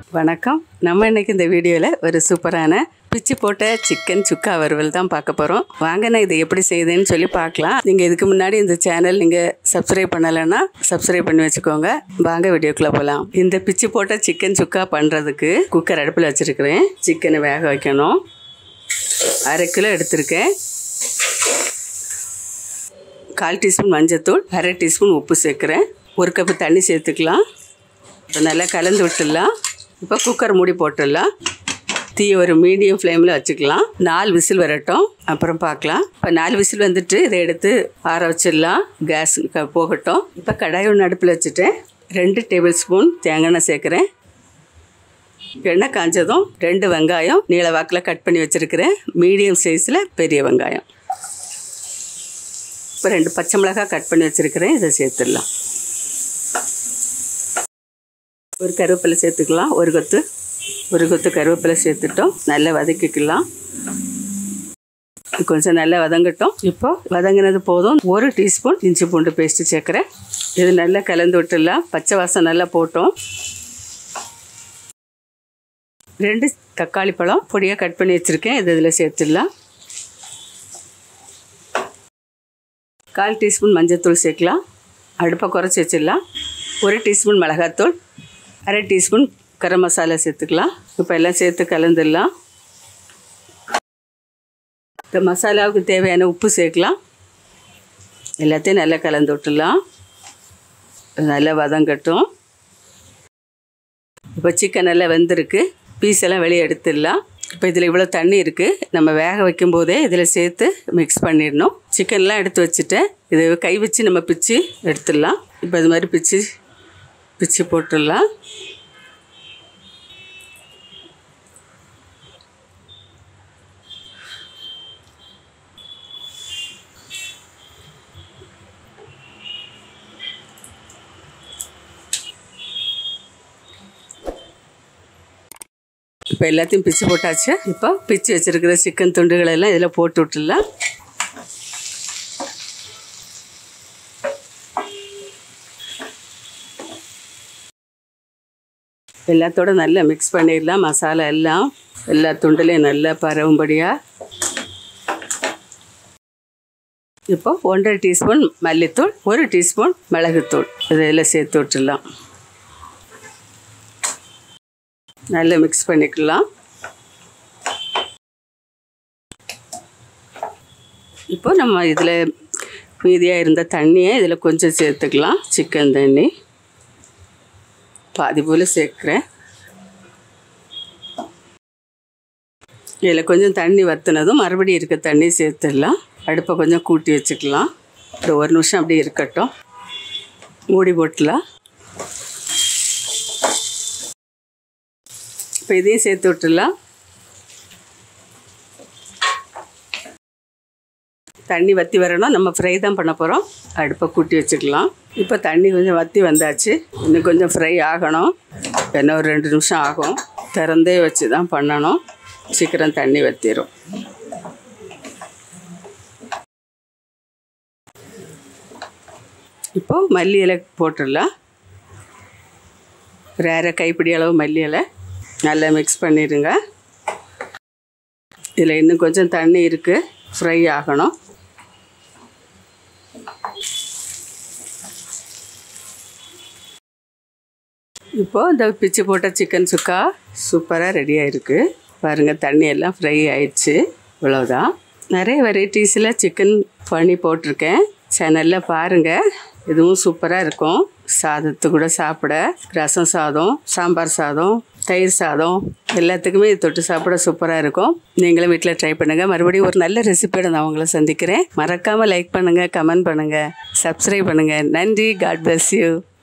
வணக்கம் நம்ம இன்னைக்கு இந்த வீடியோவில் ஒரு சூப்பரான பிச்சு போட்ட சிக்கன் சுக்கா வறுவல் தான் பார்க்க போகிறோம் வாங்க நான் இதை எப்படி செய்யுதுன்னு சொல்லி பார்க்கலாம் நீங்கள் இதுக்கு முன்னாடி இந்த சேனல் நீங்கள் சப்ஸ்கிரைப் பண்ணலைன்னா சப்ஸ்கிரைப் பண்ணி வச்சுக்கோங்க வாங்க வீடியோக்குள்ளே போகலாம் இந்த பிச்சு போட்ட சிக்கன் சுக்கா பண்ணுறதுக்கு குக்கர் அடுப்பில் வச்சுருக்கிறேன் சிக்கனை வேக வைக்கணும் அரை கிலோ எடுத்திருக்கேன் கால் டீஸ்பூன் மஞ்சத்தூள் அரை டீஸ்பூன் உப்பு சேர்க்குறேன் ஒரு கப்பு தண்ணி சேர்த்துக்கலாம் இப்போ நல்லா கலந்து விட்டுடலாம் இப்போ குக்கர் மூடி போட்டுடலாம் தீ ஒரு மீடியம் ஃப்ளேமில் வச்சுக்கலாம் நாலு விசில் வரட்டும் அப்புறம் பார்க்கலாம் இப்போ நாலு விசில் வந்துட்டு இதை எடுத்து ஆற வச்சிடலாம் கேஸ் க- போகட்டும் இப்போ கடாய் ஒன்று அடுப்பில் வச்சுட்டேன் ரெண்டு டேபிள் ஸ்பூன் தேங்காய் எண்ணெய் சேர்க்குறேன் எண்ணெய் காஞ்சதும் ரெண்டு வெங்காயம் நீள வாக்கில் கட் பண்ணி வச்சுருக்கிறேன் மீடியம் சைஸில் பெரிய வெங்காயம் இப்போ ரெண்டு பச்சை மிளகாய் கட் பண்ணி வச்சுருக்கிறேன் இதை சேர்த்துடலாம் ஒரு கருவேப்பிலை சேர்த்துக்கலாம் ஒரு கொத்து ஒரு கொத்து கருவேப்பிலை சேர்த்துட்டோம் நல்லா வதக்கிக்கலாம் கொஞ்சம் நல்லா வதங்கட்டும் இப்போ வதங்கினது போதும் ஒரு டீஸ்பூன் இஞ்சி பூண்டு பேஸ்ட்டு சேர்க்குறேன் இது நல்லா கலந்து விட்டுடலாம் பச்சை வாசம் நல்லா போட்டோம் ரெண்டு தக்காளி பழம் பொடியாக கட் பண்ணி வச்சுருக்கேன் இது இதில் சேர்த்துடலாம் கால் டீஸ்பூன் மஞ்சள்தூள் சேர்க்கலாம் அடுப்பை குறைச்சி வச்சிடலாம் ஒரு டீஸ்பூன் மிளகாத்தூள் அரை டீஸ்பூன் கரம் மசாலா சேர்த்துக்கலாம் இப்போ எல்லாம் சேர்த்து கலந்துடலாம் இந்த மசாலாவுக்கு தேவையான உப்பு சேர்க்கலாம் எல்லாத்தையும் நல்லா கலந்து விட்டுடலாம் நல்லா வதங்கட்டும் இப்போ சிக்கன் நல்லா வெந்திருக்கு பீஸ் எல்லாம் வெளியே எடுத்துடலாம் இப்போ இதில் இவ்வளோ தண்ணி இருக்குது நம்ம வேக வைக்கும் போதே இதில் சேர்த்து மிக்ஸ் பண்ணிடணும் சிக்கன்லாம் எடுத்து வச்சுட்டேன் இதை கை வச்சு நம்ம பிச்சு எடுத்துடலாம் இப்போ இது மாதிரி பிச்சு பிச்சு போட்டுடலாம் இப்போ எல்லாத்தையும் பிச்சு போட்டாச்சு இப்போ பிச்சு வச்சிருக்கிற சிக்கன் துண்டுகள் எல்லாம் இதில் போட்டு விட்டுடலாம் எல்லாத்தோட நல்லா மிக்ஸ் பண்ணிடலாம் மசாலா எல்லாம் எல்லா துண்டுலையும் நல்லா பரவும்படியாக இப்போ ஒன்றரை டீஸ்பூன் மல்லித்தூள் ஒரு டீஸ்பூன் மிளகுத்தூள் இதில் சேர்த்து விட்டுடலாம் நல்லா மிக்ஸ் பண்ணிக்கலாம் இப்போ நம்ம இதில் மீதியாக இருந்த தண்ணியை இதில் கொஞ்சம் சேர்த்துக்கலாம் சிக்கன் தண்ணி பாதி போல் சேர்க்குறேன் இதில் கொஞ்சம் தண்ணி வற்றினதும் மறுபடியும் இருக்க தண்ணி சேர்த்துடலாம் அடுப்பை கொஞ்சம் கூட்டி வச்சுக்கலாம் ஒரு ஒரு நிமிஷம் அப்படியே இருக்கட்டும் மூடி போட்டுலாம் இப்போ இதையும் சேர்த்து விட்டுடலாம் தண்ணி வற்றி வரணும் நம்ம ஃப்ரை தான் பண்ண போகிறோம் அடுப்பை கூட்டி வச்சுக்கலாம் இப்போ தண்ணி கொஞ்சம் வற்றி வந்தாச்சு இன்னும் கொஞ்சம் ஃப்ரை ஆகணும் என்ன ஒரு ரெண்டு நிமிஷம் ஆகும் திறந்தே வச்சு தான் பண்ணணும் சீக்கிரம் தண்ணி வற்றிடும் இப்போது மல்லி இலை போட்டுடலாம் ஒரு அரை கைப்பிடி அளவு மல்லி இலை நல்லா மிக்ஸ் பண்ணிடுங்க இதில் இன்னும் கொஞ்சம் தண்ணி இருக்குது ஃப்ரை ஆகணும் இப்போது இந்த பிச்சு போட்ட சிக்கன் சுக்கா சூப்பராக ரெடியாக இருக்குது பாருங்கள் தண்ணி எல்லாம் ஃப்ரை ஆயிடுச்சு இவ்வளோதான் நிறைய வெரைட்டிஸில் சிக்கன் பண்ணி போட்டிருக்கேன் சேனலில் பாருங்கள் இதுவும் சூப்பராக இருக்கும் சாதத்து கூட சாப்பிட ரசம் சாதம் சாம்பார் சாதம் தயிர் சாதம் எல்லாத்துக்குமே இது தொட்டு சாப்பிட சூப்பராக இருக்கும் நீங்களும் வீட்டில் ட்ரை பண்ணுங்கள் மறுபடியும் ஒரு நல்ல ரெசிபியோட நான் உங்களை சந்திக்கிறேன் மறக்காமல் லைக் பண்ணுங்கள் கமெண்ட் பண்ணுங்கள் சப்ஸ்கிரைப் பண்ணுங்கள் நன்றி காட் bless யூ